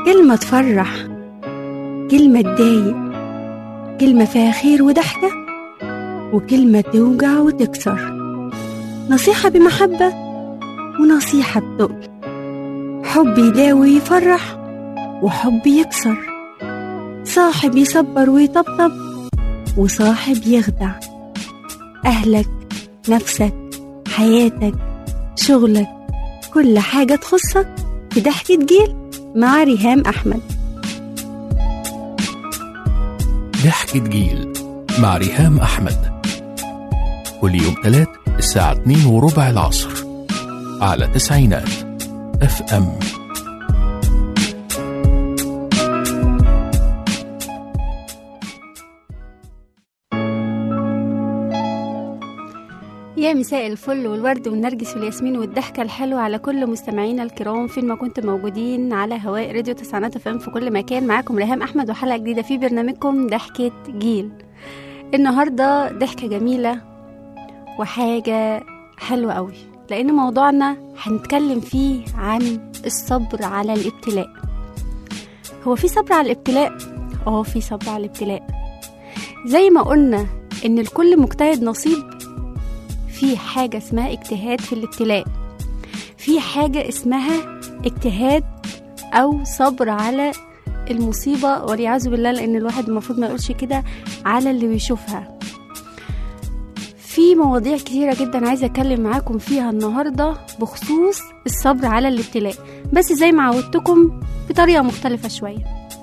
كلمة تفرح كلمة تضايق كلمة فيها خير وضحكة وكلمة توجع وتكسر نصيحة بمحبة ونصيحة بتقل حب يداوي ويفرح وحب يكسر صاحب يصبر ويطبطب وصاحب يخدع أهلك نفسك حياتك شغلك كل حاجة تخصك في ضحكة جيل مع ريهام أحمد ضحكة جيل مع ريهام أحمد كل يوم تلات الساعة 2 وربع العصر على تسعينات اف ام يا مساء الفل والورد والنرجس والياسمين والضحكة الحلوة على كل مستمعينا الكرام فين ما كنتم موجودين على هواء راديو تسعينات اف ام في كل مكان معاكم ريهام أحمد وحلقة جديدة في برنامجكم ضحكة جيل النهاردة ضحكة جميلة وحاجة حلوة قوي لأن موضوعنا هنتكلم فيه عن الصبر على الابتلاء هو في صبر على الابتلاء؟ اه في صبر على الابتلاء زي ما قلنا إن الكل مجتهد نصيب في حاجة اسمها اجتهاد في الابتلاء في حاجة اسمها اجتهاد أو صبر على المصيبة والعياذ بالله لأن الواحد المفروض ما يقولش كده على اللي بيشوفها في مواضيع كتيرة جدا عايزة أتكلم معاكم فيها النهاردة بخصوص الصبر على الابتلاء بس زي ما عودتكم بطريقة مختلفة شوية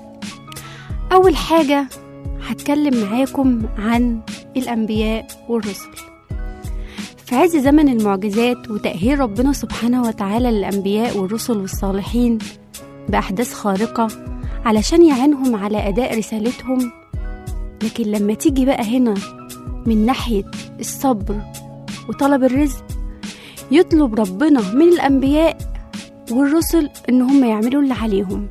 أول حاجة هتكلم معاكم عن الأنبياء والرسل في عز زمن المعجزات وتأهيل ربنا سبحانه وتعالى للأنبياء والرسل والصالحين بأحداث خارقة علشان يعينهم على أداء رسالتهم لكن لما تيجي بقى هنا من ناحية الصبر وطلب الرزق يطلب ربنا من الأنبياء والرسل إن هم يعملوا اللي عليهم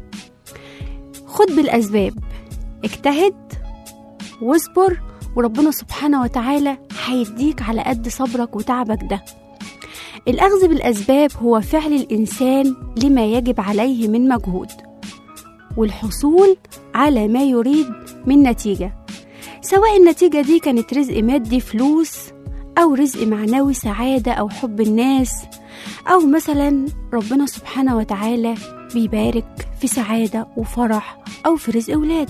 خد بالأسباب اجتهد واصبر وربنا سبحانه وتعالى هيديك على قد صبرك وتعبك ده الأخذ بالأسباب هو فعل الإنسان لما يجب عليه من مجهود والحصول على ما يريد من نتيجة سواء النتيجة دي كانت رزق مادي فلوس أو رزق معنوي سعادة أو حب الناس أو مثلا ربنا سبحانه وتعالى بيبارك في سعادة وفرح أو في رزق أولاد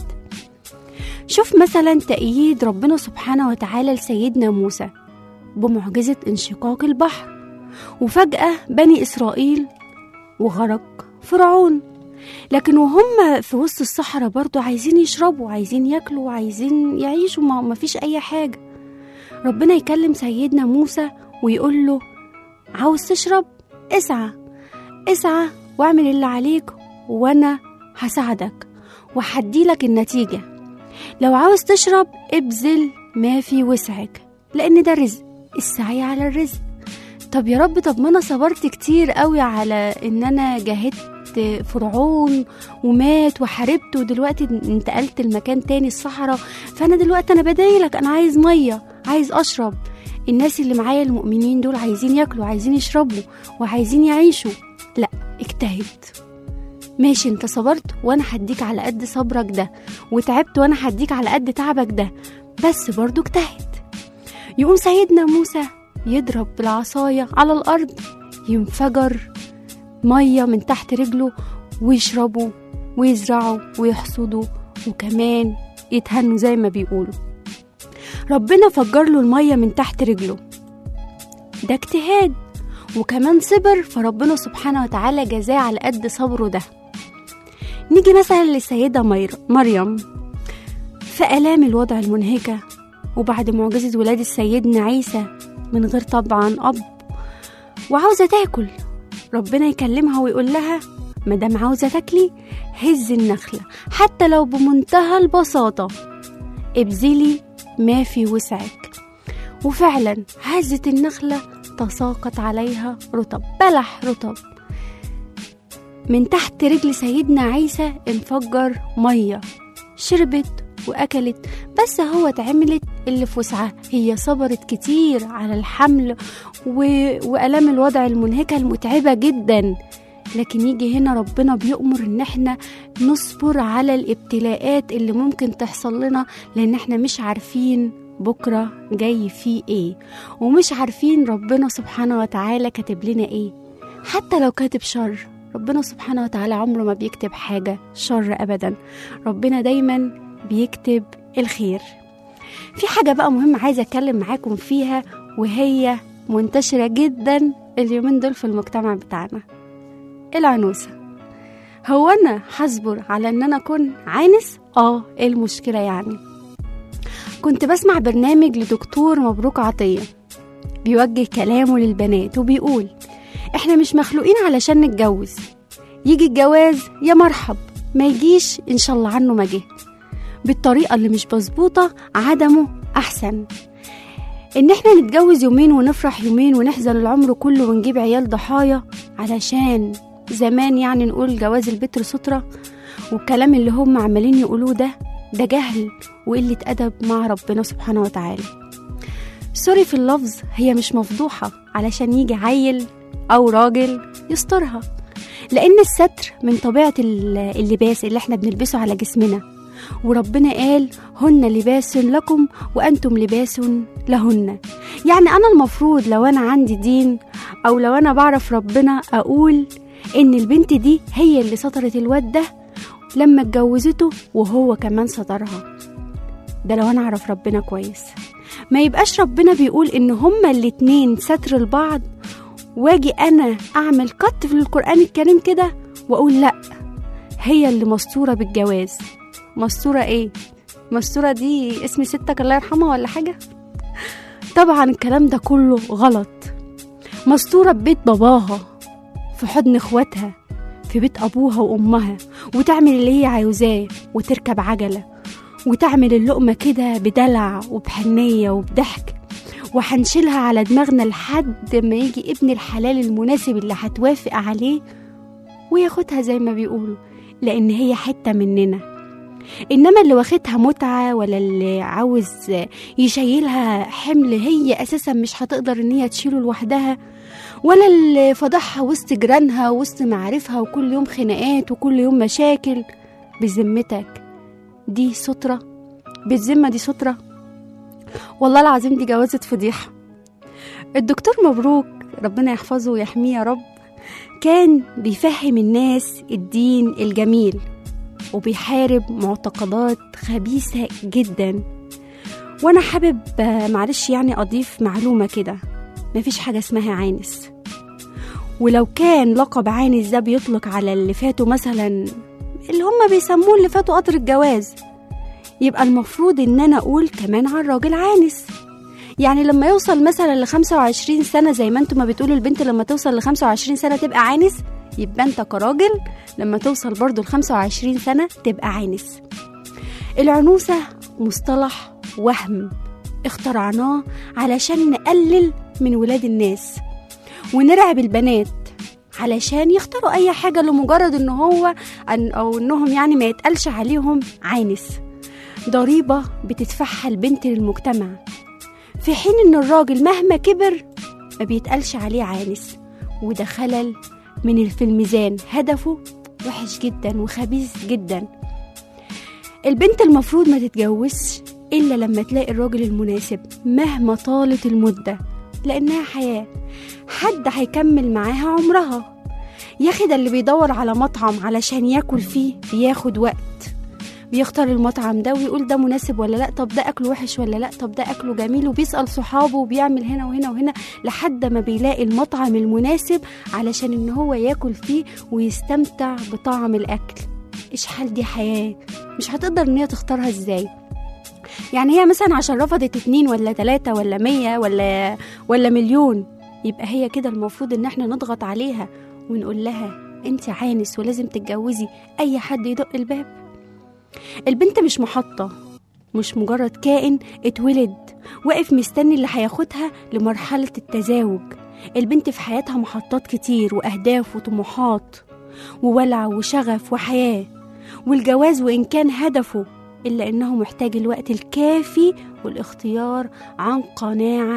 شوف مثلا تأييد ربنا سبحانه وتعالى لسيدنا موسى بمعجزة انشقاق البحر وفجأة بني إسرائيل وغرق فرعون لكن وهم في وسط الصحراء برضو عايزين يشربوا عايزين ياكلوا عايزين يعيشوا ما ما فيش أي حاجة ربنا يكلم سيدنا موسى ويقول له عاوز تشرب اسعى اسعى واعمل اللي عليك وانا هساعدك وهديلك النتيجه لو عاوز تشرب ابذل ما في وسعك لان ده رزق السعي على الرزق طب يا رب طب ما انا صبرت كتير قوي على ان انا جاهدت فرعون ومات وحاربت ودلوقتي انتقلت لمكان تاني الصحراء فانا دلوقتي انا بدايلك انا عايز ميه عايز اشرب الناس اللي معايا المؤمنين دول عايزين ياكلوا عايزين يشربوا وعايزين يعيشوا لا اجتهد ماشي انت صبرت وانا هديك على قد صبرك ده وتعبت وانا هديك على قد تعبك ده بس برضو اجتهد يقوم سيدنا موسى يضرب بالعصاية على الأرض ينفجر مية من تحت رجله ويشربوا ويزرعوا ويحصدوا وكمان يتهنوا زي ما بيقولوا ربنا فجر له المية من تحت رجله ده اجتهاد وكمان صبر فربنا سبحانه وتعالى جزاه على قد صبره ده نيجي مثلا للسيدة مير- مريم في آلام الوضع المنهكة وبعد معجزة ولادة سيدنا عيسى من غير طبعا أب وعاوزة تاكل ربنا يكلمها ويقول لها مادام عاوزة تاكلي هز النخلة حتى لو بمنتهى البساطة ابذلي ما في وسعك وفعلا هزت النخلة تساقط عليها رطب بلح رطب من تحت رجل سيدنا عيسى انفجر مية شربت وأكلت بس هو اتعملت اللي في وسعها هي صبرت كتير على الحمل و... وألام الوضع المنهكة المتعبة جدا لكن يجي هنا ربنا بيأمر ان احنا نصبر على الابتلاءات اللي ممكن تحصل لنا لان احنا مش عارفين بكرة جاي فيه ايه ومش عارفين ربنا سبحانه وتعالى كاتب لنا ايه حتى لو كاتب شر ربنا سبحانه وتعالى عمره ما بيكتب حاجة شر أبدا ربنا دايما بيكتب الخير في حاجة بقى مهمة عايزة أتكلم معاكم فيها وهي منتشرة جدا اليومين دول في المجتمع بتاعنا العنوسة هو أنا هصبر على إن أنا أكون عانس؟ آه إيه المشكلة يعني كنت بسمع برنامج لدكتور مبروك عطية بيوجه كلامه للبنات وبيقول إحنا مش مخلوقين علشان نتجوز يجي الجواز يا مرحب ما يجيش إن شاء الله عنه ما جه بالطريقة اللي مش مظبوطة عدمه أحسن إن إحنا نتجوز يومين ونفرح يومين ونحزن العمر كله ونجيب عيال ضحايا علشان زمان يعني نقول جواز البتر سترة والكلام اللي هم عمالين يقولوه ده ده جهل وقلة أدب مع ربنا سبحانه وتعالى سوري في اللفظ هي مش مفضوحة علشان يجي عيل أو راجل يسترها لأن الستر من طبيعة اللباس اللي احنا بنلبسه على جسمنا وربنا قال هن لباس لكم وأنتم لباس لهن يعني أنا المفروض لو أنا عندي دين أو لو أنا بعرف ربنا أقول إن البنت دي هي اللي سطرت الواد ده لما اتجوزته وهو كمان سطرها ده لو أنا أعرف ربنا كويس ما يبقاش ربنا بيقول إن هما الاتنين ستر البعض واجي أنا أعمل قط في القرآن الكريم كده وأقول لأ هي اللي مستورة بالجواز مستورة ايه مستورة دي اسم ستك الله يرحمها ولا حاجة طبعا الكلام ده كله غلط مستورة ببيت باباها في حضن اخواتها في بيت ابوها وامها وتعمل اللي هي عاوزاه وتركب عجلة وتعمل اللقمة كده بدلع وبحنية وبضحك وهنشيلها على دماغنا لحد ما يجي ابن الحلال المناسب اللي هتوافق عليه وياخدها زي ما بيقولوا لأن هي حتة مننا انما اللي واخدها متعه ولا اللي عاوز يشيلها حمل هي اساسا مش هتقدر ان هي تشيله لوحدها ولا اللي فضحها وسط جيرانها وسط معارفها وكل يوم خناقات وكل يوم مشاكل بذمتك دي سترة بالذمة دي سترة والله العظيم دي جوازة فضيحة الدكتور مبروك ربنا يحفظه ويحميه يا رب كان بيفهم الناس الدين الجميل وبيحارب معتقدات خبيثة جدا وانا حابب معلش يعني اضيف معلومة كده مفيش حاجة اسمها عانس ولو كان لقب عانس ده بيطلق على اللي فاتوا مثلا اللي هم بيسموه اللي فاتوا قطر الجواز يبقى المفروض ان انا اقول كمان على الراجل عانس يعني لما يوصل مثلا ل 25 سنة زي ما انتم ما بتقولوا البنت لما توصل ل 25 سنة تبقى عانس يبقى انت كراجل لما توصل برضو ل 25 سنة تبقى عانس العنوسة مصطلح وهم اخترعناه علشان نقلل من ولاد الناس ونرعب البنات علشان يختاروا اي حاجة لمجرد ان هو أن او انهم يعني ما يتقالش عليهم عانس ضريبة بتدفعها البنت للمجتمع في حين ان الراجل مهما كبر ما بيتقالش عليه عانس وده خلل من في الميزان هدفه وحش جدا وخبيث جدا البنت المفروض ما تتجوزش إلا لما تلاقي الراجل المناسب مهما طالت المدة لأنها حياة حد هيكمل معاها عمرها ياخد اللي بيدور على مطعم علشان ياكل فيه بياخد وقت بيختار المطعم ده ويقول ده مناسب ولا لا طب ده اكله وحش ولا لا طب ده اكله جميل وبيسال صحابه وبيعمل هنا وهنا وهنا لحد ما بيلاقي المطعم المناسب علشان ان هو ياكل فيه ويستمتع بطعم الاكل ايش حال دي حياه مش هتقدر ان هي تختارها ازاي يعني هي مثلا عشان رفضت اتنين ولا تلاتة ولا مية ولا ولا مليون يبقى هي كده المفروض ان احنا نضغط عليها ونقول لها انت عانس ولازم تتجوزي اي حد يدق الباب البنت مش محطة مش مجرد كائن اتولد واقف مستني اللي هياخدها لمرحلة التزاوج البنت في حياتها محطات كتير وأهداف وطموحات وولع وشغف وحياة والجواز وإن كان هدفه إلا إنه محتاج الوقت الكافي والاختيار عن قناعة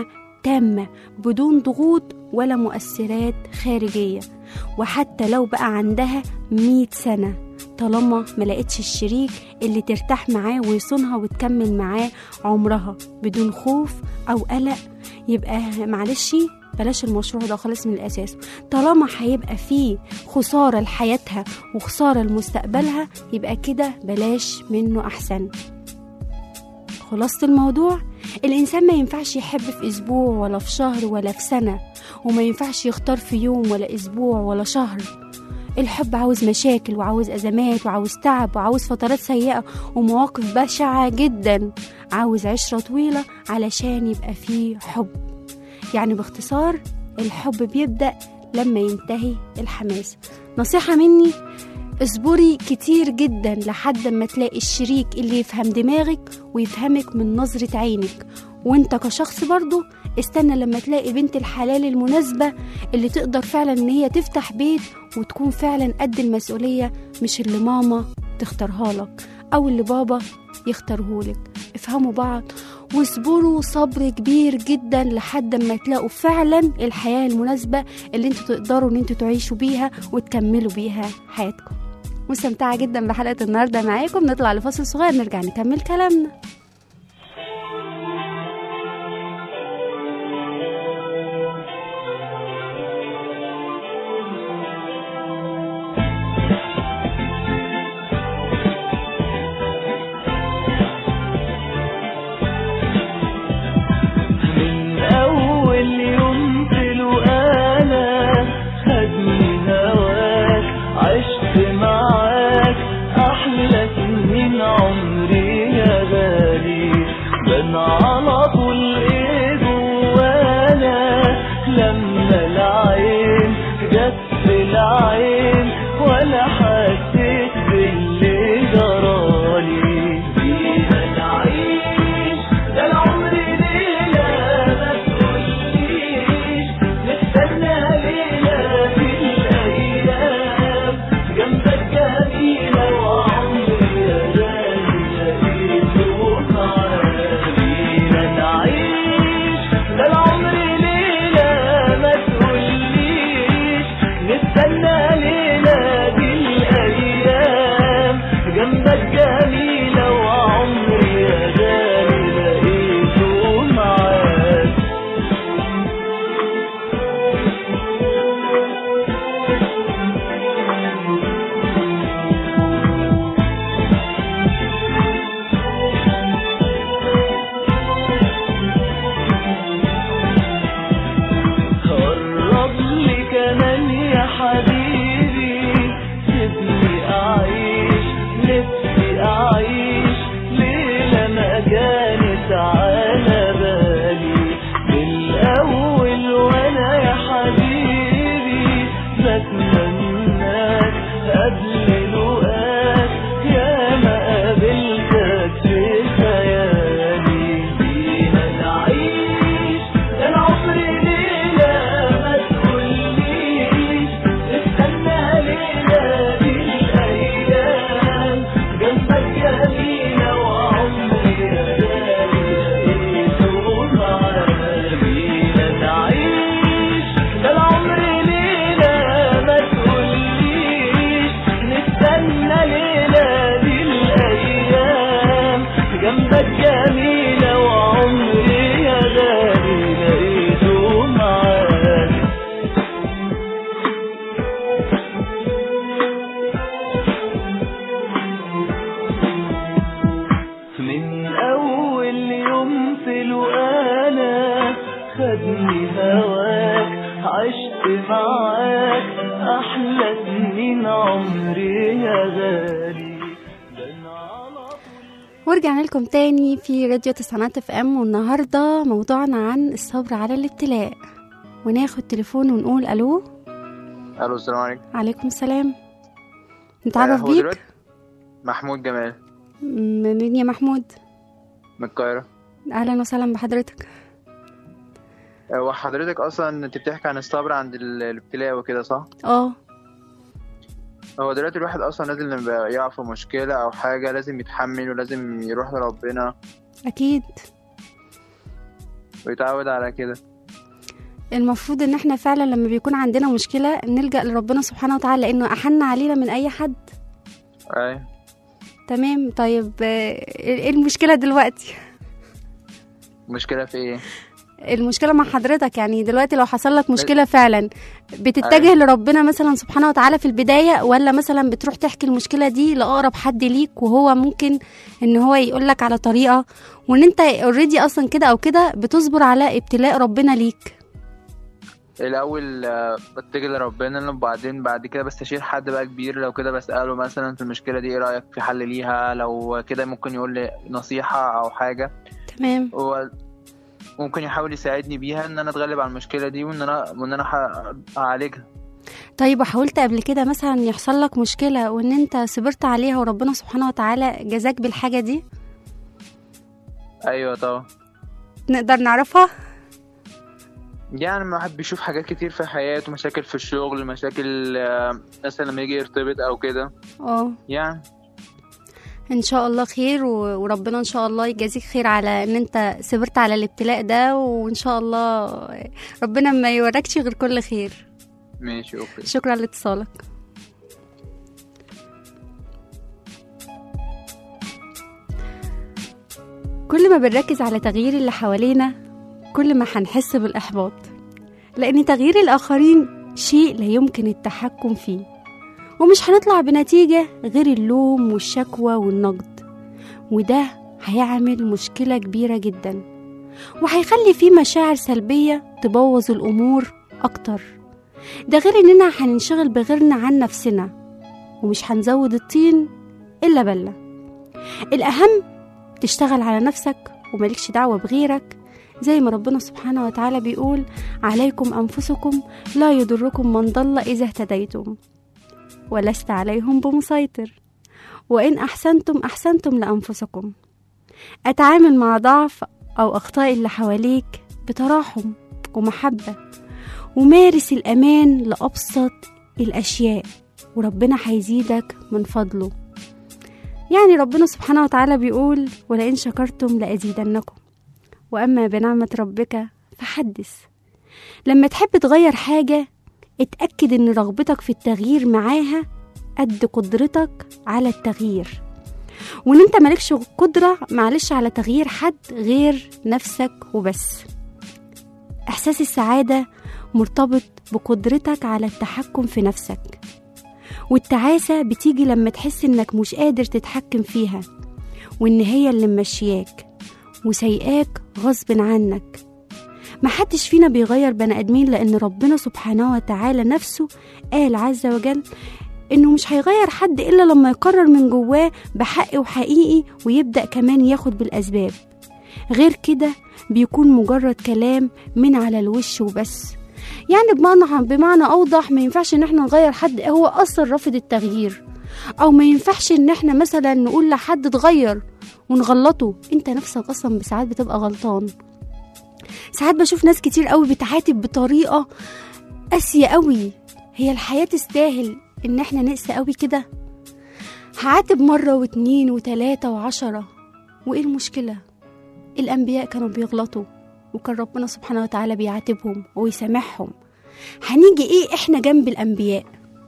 تامة بدون ضغوط ولا مؤثرات خارجية وحتى لو بقى عندها مية سنة طالما ملقتش الشريك اللي ترتاح معاه ويصونها وتكمل معاه عمرها بدون خوف أو قلق يبقى معلش بلاش المشروع ده خالص من الأساس طالما هيبقى فيه خسارة لحياتها وخسارة لمستقبلها يبقى كده بلاش منه أحسن خلاصة الموضوع الإنسان ما ينفعش يحب في أسبوع ولا في شهر ولا في سنة وما ينفعش يختار في يوم ولا أسبوع ولا شهر الحب عاوز مشاكل وعاوز أزمات وعاوز تعب وعاوز فترات سيئة ومواقف بشعة جدا عاوز عشرة طويلة علشان يبقى فيه حب يعني باختصار الحب بيبدأ لما ينتهي الحماس نصيحة مني اصبري كتير جدا لحد ما تلاقي الشريك اللي يفهم دماغك ويفهمك من نظرة عينك وانت كشخص برضو استنى لما تلاقي بنت الحلال المناسبة اللي تقدر فعلا ان هي تفتح بيت وتكون فعلا قد المسؤولية مش اللي ماما تختارها لك او اللي بابا يختارهولك افهموا بعض واصبروا صبر كبير جدا لحد ما تلاقوا فعلا الحياة المناسبة اللي انتوا تقدروا ان انتوا تعيشوا بيها وتكملوا بيها حياتكم مستمتعة جدا بحلقة النهاردة معاكم نطلع لفاصل صغير نرجع نكمل كلامنا من أول يوم في الوقالة خدني هواك عشت معاك أحلى سنين عمري يا غالي بان على طول إيه جوانا لما العين جت في العين ولا حسيت باللي جرالي بينا نعيش ده العمر ليلة ما تقوليش نستنى ليلة في الأيام جنبك جميلة وعمري يا غالي لقيته معاك بينا نعيش ده العمر ليلة ما تقوليش نستنى ليلة دي الأيام جنبك جميلة وعمري يا غالي لقيته معاك قرب لي كمان يا حبيبي سيبني أعيش نفسي أعيش ليلة ما كانت على بالي بالأول وأنا يا حبيبي بتمناك قبل لقاك يا ما قابلتك في خيالي بينا نعيش ده العمر ليلة ما تقوليش استنى ليلة دي الأيام جنبك جميلة وعمري يا غالي لقيته معاك بينا نعيش ده العمر ليلة ما تقوليش نستنى ليلة دي الأيام جنبك جميلة وعمري يا غالي لقيته معاك من أول يوم في الوقالة خدني هواك عشت معاك أحلى سنين عمري يا غالي بان على ورجعنا لكم تاني في راديو تسعينات اف ام والنهارده موضوعنا عن الصبر على الابتلاء وناخد تليفون ونقول الو الو السلام عليكم عليكم السلام نتعرف آه، هو بيك دلوقتي محمود جمال منين يا محمود من القاهرة اهلا وسهلا بحضرتك هو حضرتك اصلا انت بتحكي عن الصبر عند ال- الابتلاء وكده صح؟ اه هو دلوقتي الواحد اصلا لازم لما يقع في مشكلة او حاجة لازم يتحمل ولازم يروح لربنا اكيد ويتعود على كده المفروض ان احنا فعلا لما بيكون عندنا مشكله نلجا لربنا سبحانه وتعالى لانه احن علينا من اي حد ايوه تمام طيب آه، ايه المشكله دلوقتي المشكله في ايه المشكله مع حضرتك يعني دلوقتي لو حصل لك مشكله فعلا بتتجه لربنا مثلا سبحانه وتعالى في البدايه ولا مثلا بتروح تحكي المشكله دي لاقرب حد ليك وهو ممكن ان هو يقول لك على طريقه وان انت اوريدي اصلا كده او كده بتصبر على ابتلاء ربنا ليك الاول آه، بتجي لربنا وبعدين بعد كده بستشير حد بقى كبير لو كده بساله مثلا في المشكله دي ايه رايك في حل ليها لو كده ممكن يقول لي نصيحه او حاجه تمام هو ممكن يحاول يساعدني بيها ان انا اتغلب على المشكله دي وان انا وان انا ح- اعالجها طيب وحاولت قبل كده مثلا يحصل لك مشكله وان انت صبرت عليها وربنا سبحانه وتعالى جزاك بالحاجه دي ايوه طبعا نقدر نعرفها يعني ما حد بيشوف حاجات كتير في حياته مشاكل في الشغل مشاكل آه، مثلا لما يجي يرتبط او كده اه يعني ان شاء الله خير و- وربنا ان شاء الله يجازيك خير على ان انت صبرت على الابتلاء ده وان شاء الله ربنا ما يوركش غير كل خير ماشي اوكي شكرا لاتصالك كل ما بنركز على تغيير اللي حوالينا كل ما هنحس بالإحباط لأن تغيير الآخرين شيء لا يمكن التحكم فيه ومش هنطلع بنتيجة غير اللوم والشكوى والنقد وده هيعمل مشكلة كبيرة جدا وهيخلي فيه مشاعر سلبية تبوظ الأمور أكتر ده غير إننا هننشغل بغيرنا عن نفسنا ومش هنزود الطين إلا بلة الأهم تشتغل على نفسك وملكش دعوة بغيرك زي ما ربنا سبحانه وتعالى بيقول عليكم أنفسكم لا يضركم من ضل إذا اهتديتم ولست عليهم بمسيطر وإن أحسنتم أحسنتم لأنفسكم أتعامل مع ضعف أو أخطاء اللي حواليك بتراحم ومحبة ومارس الأمان لأبسط الأشياء وربنا هيزيدك من فضله يعني ربنا سبحانه وتعالى بيقول ولئن شكرتم لأزيدنكم وأما بنعمة ربك فحدث لما تحب تغير حاجة اتأكد إن رغبتك في التغيير معاها قد قدرتك على التغيير وإن أنت مالكش قدرة معلش على تغيير حد غير نفسك وبس إحساس السعادة مرتبط بقدرتك على التحكم في نفسك والتعاسة بتيجي لما تحس إنك مش قادر تتحكم فيها وإن هي اللي ممشياك وسيئاك غصب عنك محدش فينا بيغير بني آدمين لأن ربنا سبحانه وتعالى نفسه قال عز وجل إنه مش هيغير حد إلا لما يقرر من جواه بحق وحقيقي ويبدأ كمان ياخد بالأسباب غير كده بيكون مجرد كلام من على الوش وبس يعني بمعنى بمعنى اوضح ما ينفعش ان احنا نغير حد هو اصلا رافض التغيير او ما ينفعش ان احنا مثلا نقول لحد اتغير ونغلطه انت نفسك اصلا بساعات بتبقى غلطان ساعات بشوف ناس كتير قوي بتعاتب بطريقه قاسيه قوي هي الحياه تستاهل ان احنا نقسى قوي كده هعاتب مره واتنين وتلاته وعشره وايه المشكله الانبياء كانوا بيغلطوا وكان ربنا سبحانه وتعالى بيعاتبهم ويسامحهم هنيجي ايه احنا جنب الانبياء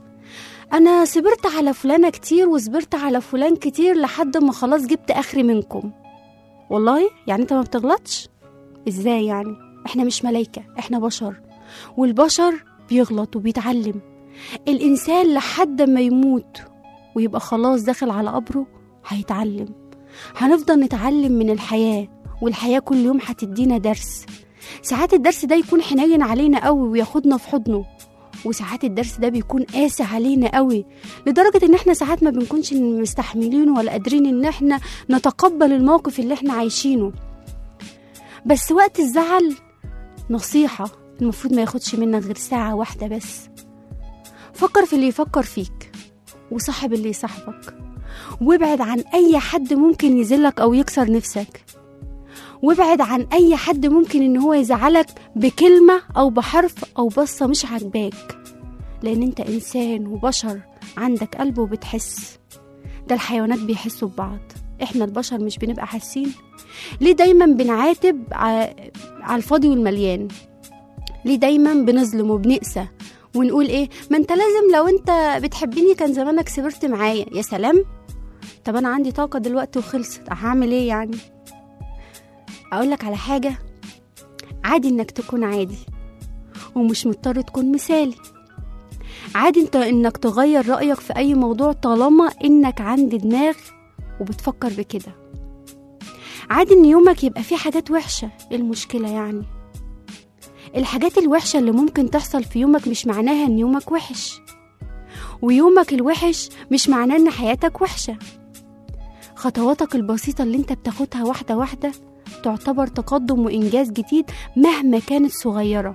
انا صبرت على فلانة كتير وصبرت على فلان كتير لحد ما خلاص جبت اخري منكم والله يعني انت ما بتغلطش ازاي يعني احنا مش ملايكة احنا بشر والبشر بيغلط وبيتعلم الانسان لحد ما يموت ويبقى خلاص داخل على قبره هيتعلم هنفضل نتعلم من الحياه والحياة كل يوم هتدينا درس ساعات الدرس ده يكون حنين علينا قوي وياخدنا في حضنه وساعات الدرس ده بيكون قاسي علينا قوي لدرجة ان احنا ساعات ما بنكونش مستحملينه ولا قادرين ان احنا نتقبل الموقف اللي احنا عايشينه بس وقت الزعل نصيحة المفروض ما ياخدش منك غير ساعة واحدة بس فكر في اللي يفكر فيك وصاحب اللي يصاحبك وابعد عن اي حد ممكن يذلك او يكسر نفسك وابعد عن اي حد ممكن ان هو يزعلك بكلمة او بحرف او بصة مش عاجباك لان انت انسان وبشر عندك قلب وبتحس ده الحيوانات بيحسوا ببعض احنا البشر مش بنبقى حاسين ليه دايما بنعاتب ع- على الفاضي والمليان ليه دايما بنظلم وبنقسى ونقول ايه ما انت لازم لو انت بتحبني كان زمانك سبرت معايا يا سلام طب انا عندي طاقه دلوقتي وخلصت هعمل ايه يعني اقول لك على حاجه عادي انك تكون عادي ومش مضطر تكون مثالي عادي انت انك تغير رأيك في اي موضوع طالما انك عند دماغ وبتفكر بكده عادي ان يومك يبقى فيه حاجات وحشة ايه المشكلة يعني الحاجات الوحشة اللي ممكن تحصل في يومك مش معناها ان يومك وحش ويومك الوحش مش معناه ان حياتك وحشة خطواتك البسيطة اللي انت بتاخدها واحدة واحدة تعتبر تقدم وإنجاز جديد مهما كانت صغيرة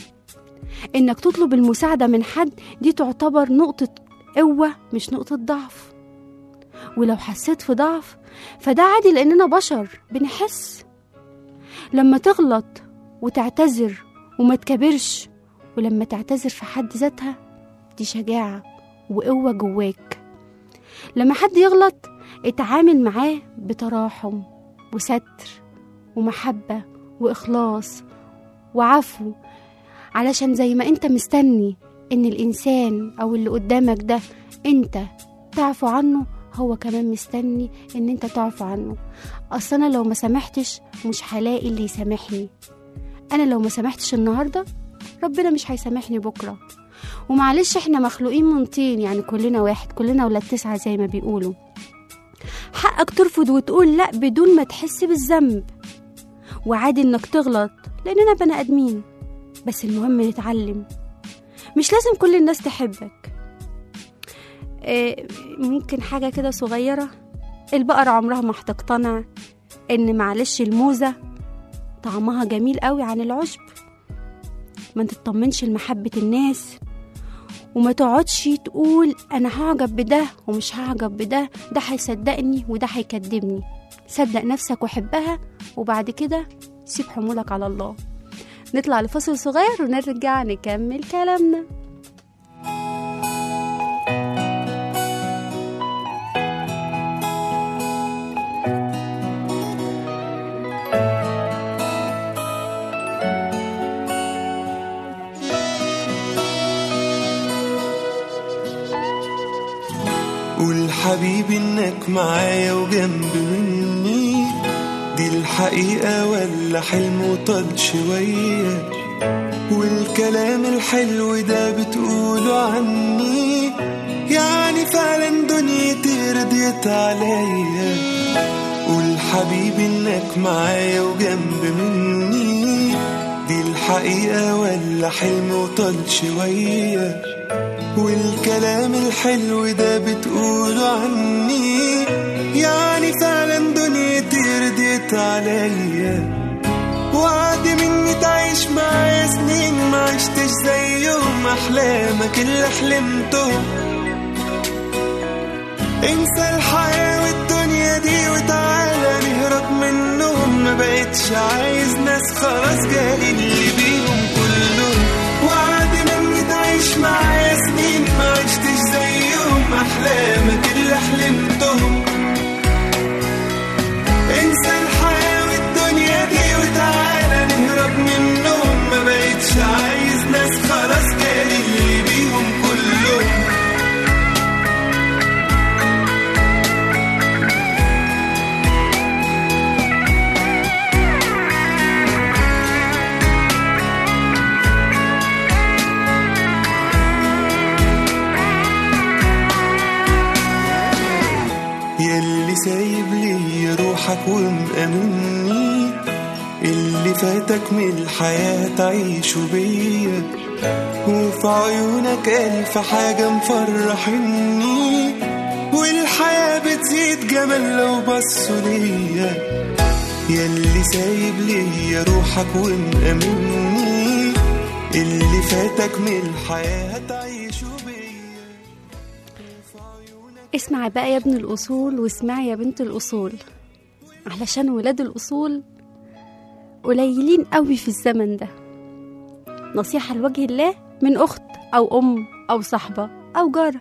إنك تطلب المساعدة من حد دي تعتبر نقطة قوة مش نقطة ضعف ولو حسيت في ضعف فده عادي لأننا بشر بنحس لما تغلط وتعتذر وما تكبرش ولما تعتذر في حد ذاتها دي شجاعة وقوة جواك لما حد يغلط اتعامل معاه بتراحم وستر ومحبة وإخلاص وعفو علشان زي ما انت مستني ان الانسان او اللي قدامك ده انت تعفو عنه هو كمان مستني ان انت تعفو عنه اصل انا لو ما سامحتش مش هلاقي اللي يسامحني انا لو ما سامحتش النهارده ربنا مش هيسامحني بكره ومعلش احنا مخلوقين من طين يعني كلنا واحد كلنا ولاد تسعة زي ما بيقولوا حقك ترفض وتقول لا بدون ما تحس بالذنب وعادي انك تغلط لاننا بني ادمين بس المهم نتعلم مش لازم كل الناس تحبك إيه، ممكن حاجة كده صغيرة البقرة عمرها ما هتقتنع ان معلش الموزة طعمها جميل قوي عن العشب ما تطمنش لمحبة الناس وما تقعدش تقول انا هعجب بده ومش هعجب بده ده هيصدقني وده هيكدبني صدق نفسك وحبها وبعد كده سيب حمولك على الله نطلع لفصل صغير ونرجع نكمل كلامنا قول حبيبي انك معايا وجنب مني دي الحقيقة ولا حلم وطال شوية والكلام الحلو ده بتقوله عني يعني فعلا دنيتي رضيت عليا قول حبيبي انك معايا وجنب مني دي الحقيقة ولا حلم وطال شوية والكلام الحلو ده بتقوله عني يعني فعلا دنيتي رضيت عليا وعد مني تعيش معايا سنين ما عشتش زيهم احلامك اللي حلمتهم انسى الحياة والدنيا دي وتعالى نهرب منهم ما بقتش عايز ناس خلاص جاهلين اللي بيهم كلهم وعد مني تعيش معايا سنين ما عشتش زيهم احلامك اللي حلمتهم انسى الحياة والدنيا دي وتعالى نهرب منهم ما بقتش عايز ناس خلاص جاهلين اللي بيهم كلهم يلي سايب لي روحك ومأمني اللي فاتك من الحياة تعيشه بيا وفي عيونك ألف حاجة مفرحني والحياة بتزيد جمال لو بصوا ليا يلي سايب لي روحك ومأمني اللي فاتك من الحياة تعيشه بيا اسمع بقى يا ابن الأصول واسمعي يا بنت الأصول علشان ولاد الأصول قليلين قوي في الزمن ده نصيحة لوجه الله من أخت أو أم أو صاحبة أو جارة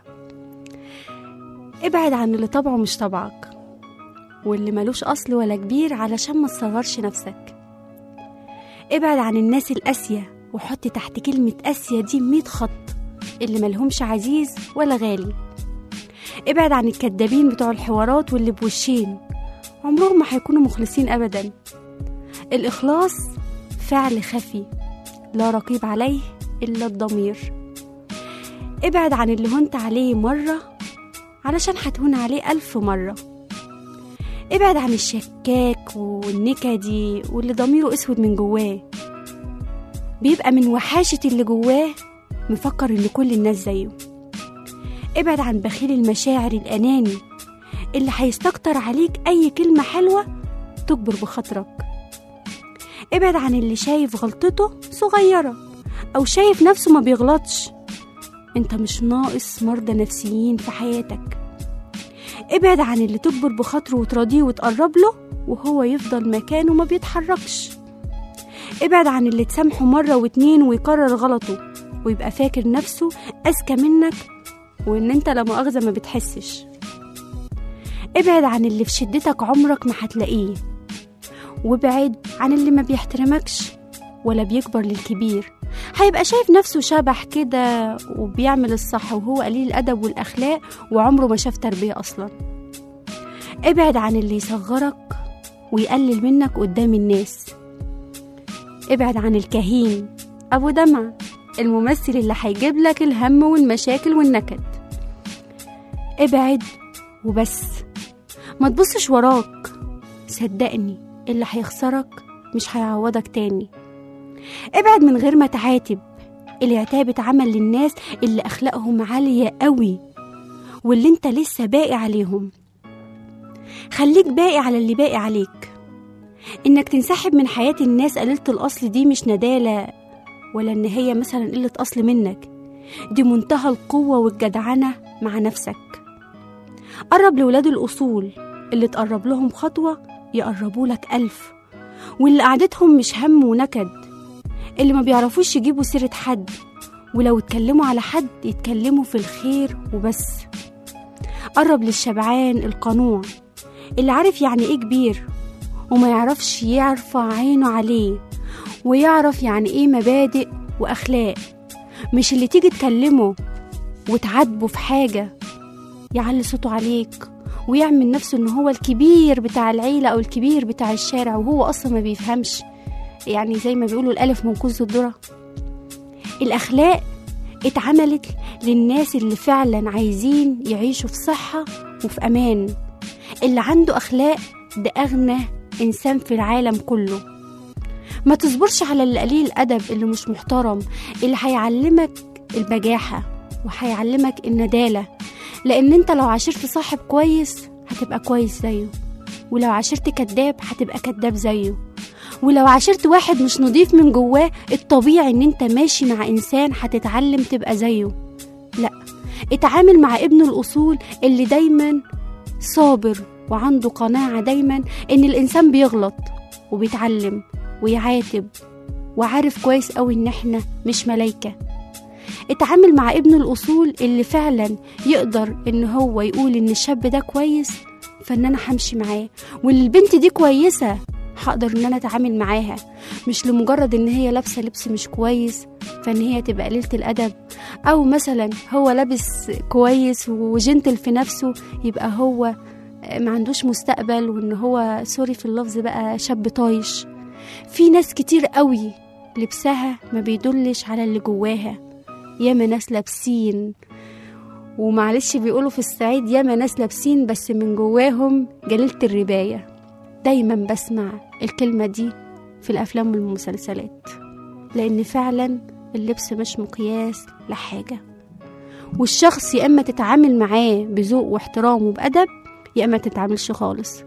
ابعد عن اللي طبعه مش طبعك واللي ملوش أصل ولا كبير علشان ما تصغرش نفسك ابعد عن الناس القاسية وحط تحت كلمة آسيا دي 100 خط اللي ملهمش عزيز ولا غالي ابعد عن الكدابين بتوع الحوارات واللي بوشين عمرهم ما هيكونوا مخلصين أبدا الإخلاص فعل خفي لا رقيب عليه إلا الضمير ابعد عن اللي هنت عليه مرة علشان هتهون عليه ألف مرة ابعد عن الشكاك والنكدي واللي ضميره اسود من جواه بيبقى من وحاشة اللي جواه مفكر ان كل الناس زيه ابعد عن بخيل المشاعر الأناني اللي هيستكتر عليك أي كلمة حلوة تجبر بخاطرك ابعد عن اللي شايف غلطته صغيرة أو شايف نفسه ما بيغلطش انت مش ناقص مرضى نفسيين في حياتك ابعد عن اللي تجبر بخاطره وتراضيه وتقرب له وهو يفضل مكانه ما بيتحركش ابعد عن اللي تسامحه مرة واتنين ويكرر غلطه ويبقى فاكر نفسه أذكى منك وإن أنت لا مؤاخذة ما بتحسش ابعد عن اللي في شدتك عمرك ما هتلاقيه وابعد عن اللي ما بيحترمكش ولا بيكبر للكبير هيبقى شايف نفسه شبح كده وبيعمل الصح وهو قليل الأدب والأخلاق وعمره ما شاف تربية أصلا ابعد عن اللي يصغرك ويقلل منك قدام الناس ابعد عن الكهين أبو دمع الممثل اللي هيجيب لك الهم والمشاكل والنكد ابعد وبس ما تبصش وراك صدقني اللي هيخسرك مش هيعوضك تاني ابعد من غير ما تعاتب العتاب اتعمل للناس اللي اخلاقهم عالية قوي واللي انت لسه باقي عليهم خليك باقي على اللي باقي عليك انك تنسحب من حياة الناس قليلة الاصل دي مش ندالة ولا ان هي مثلا قلة اصل منك دي منتهى القوة والجدعنة مع نفسك قرب لولاد الأصول اللي تقرب لهم خطوة يقربوا لك ألف واللي قعدتهم مش هم ونكد اللي ما بيعرفوش يجيبوا سيرة حد ولو اتكلموا على حد يتكلموا في الخير وبس قرب للشبعان القنوع اللي عارف يعني ايه كبير وما يعرفش يرفع عينه عليه ويعرف يعني ايه مبادئ واخلاق مش اللي تيجي تكلمه وتعاتبه في حاجة يعلي صوته عليك ويعمل نفسه ان هو الكبير بتاع العيلة او الكبير بتاع الشارع وهو اصلا ما بيفهمش يعني زي ما بيقولوا الالف من كوز الذرة الاخلاق اتعملت للناس اللي فعلا عايزين يعيشوا في صحة وفي امان اللي عنده اخلاق ده اغنى انسان في العالم كله ما تصبرش على اللي قليل الادب اللي مش محترم اللي هيعلمك البجاحة وهيعلمك الندالة لان انت لو عاشرت صاحب كويس هتبقى كويس زيه ولو عاشرت كذاب هتبقى كذاب زيه ولو عاشرت واحد مش نضيف من جواه الطبيعي ان انت ماشي مع انسان هتتعلم تبقى زيه لا اتعامل مع ابن الاصول اللي دايما صابر وعنده قناعة دايما ان الانسان بيغلط وبيتعلم ويعاتب وعارف كويس قوي ان احنا مش ملايكه اتعامل مع ابن الأصول اللي فعلا يقدر إن هو يقول إن الشاب ده كويس فإن أنا همشي معاه واللي البنت دي كويسة هقدر إن أنا أتعامل معاها مش لمجرد إن هي لابسة لبس مش كويس فإن هي تبقى قليلة الأدب أو مثلا هو لابس كويس وجنتل في نفسه يبقى هو ما عندوش مستقبل وإن هو سوري في اللفظ بقى شاب طايش في ناس كتير قوي لبسها ما بيدلش على اللي جواها ياما ناس لابسين ومعلش بيقولوا في الصعيد ياما ناس لابسين بس من جواهم جليلة الرباية دايما بسمع الكلمة دي في الأفلام والمسلسلات لأن فعلا اللبس مش مقياس لحاجة والشخص يا إما تتعامل معاه بذوق واحترام وبأدب يا إما تتعاملش خالص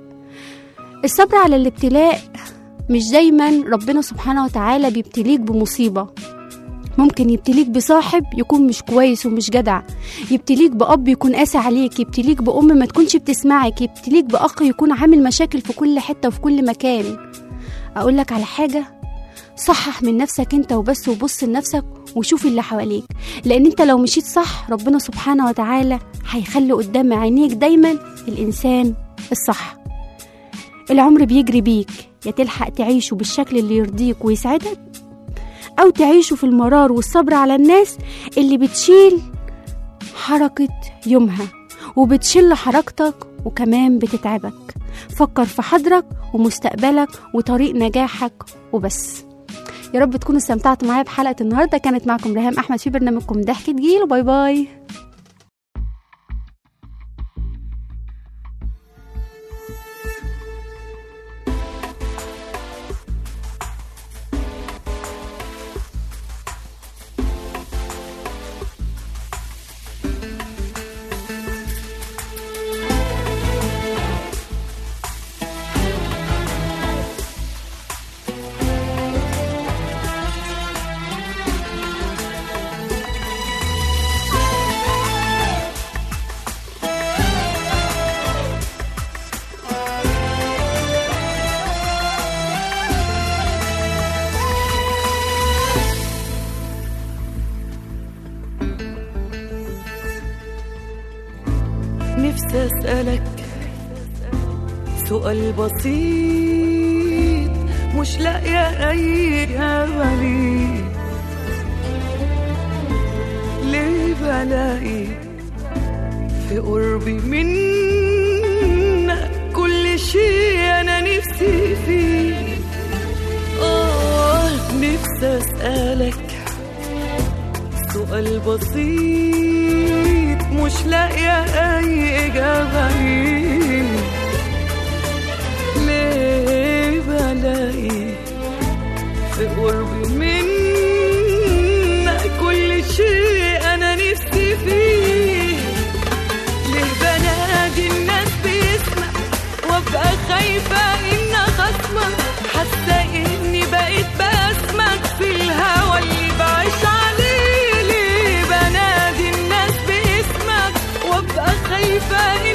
الصبر على الابتلاء مش دايما ربنا سبحانه وتعالى بيبتليك بمصيبة ممكن يبتليك بصاحب يكون مش كويس ومش جدع يبتليك بأب يكون قاسي عليك يبتليك بأم ما تكونش بتسمعك يبتليك بأخ يكون عامل مشاكل في كل حتة وفي كل مكان أقولك على حاجة صحح من نفسك انت وبس وبص لنفسك وشوف اللي حواليك لان انت لو مشيت صح ربنا سبحانه وتعالى هيخلي قدام عينيك دايما الانسان الصح العمر بيجري بيك يا تلحق تعيشه بالشكل اللي يرضيك ويسعدك أو تعيشوا في المرار والصبر على الناس اللي بتشيل حركة يومها وبتشل حركتك وكمان بتتعبك فكر في حضرك ومستقبلك وطريق نجاحك وبس يا رب تكونوا استمتعتوا معايا بحلقة النهاردة كانت معكم ريهام أحمد في برنامجكم ضحكة جيل وباي باي نفسي أسألك سؤال بسيط مش لاقية أي إجابة ليه ليه بلاقي في قربي منك كل شيء أنا نفسي فيه آه نفسي أسألك سؤال بسيط مش لاقية أي إجابة ليه ليه بلاقي في قربي منك كل شيء أنا نفسي فيه ليه بنادي الناس باسمك وابقى خايفة إن خصمك حاسة إني بقيت بسمك في الهوى اللي بعيش عليه ليه بنادي الناس باسمك وابقى خايفة إن